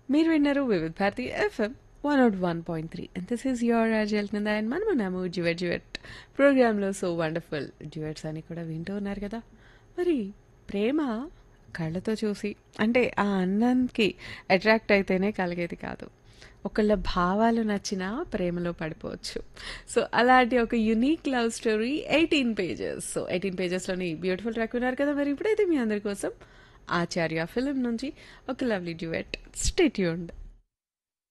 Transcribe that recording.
మీరు విన్నారు Vividh Bharati FM one out one point three and this is your రాజల్ కింద అండ్ మనం ఉన్నాము డ్యువెట్ డ్యువెట్ ప్రోగ్రాంలో సో వండర్ఫుల్ డ్యువెట్స్ అని కూడా వింటూ ఉన్నారు కదా మరి ప్రేమ కళ్ళతో చూసి అంటే ఆ అన్నానికి అట్రాక్ట్ అయితేనే కలిగేది కాదు ఒకళ్ళ భావాలు నచ్చినా ప్రేమలో పడిపోవచ్చు సో అలాంటి ఒక unique love story eighteen pages so eighteen పేజెస్లోని బ్యూటిఫుల్ ట్రాక్ ఉన్నారు కదా మరి ఇప్పుడైతే మీ అందరి కోసం ఆచార్య ఫిలిం నుంచి ఒక లవ్లీ డ్యూయట్ స్టేట్యూండ్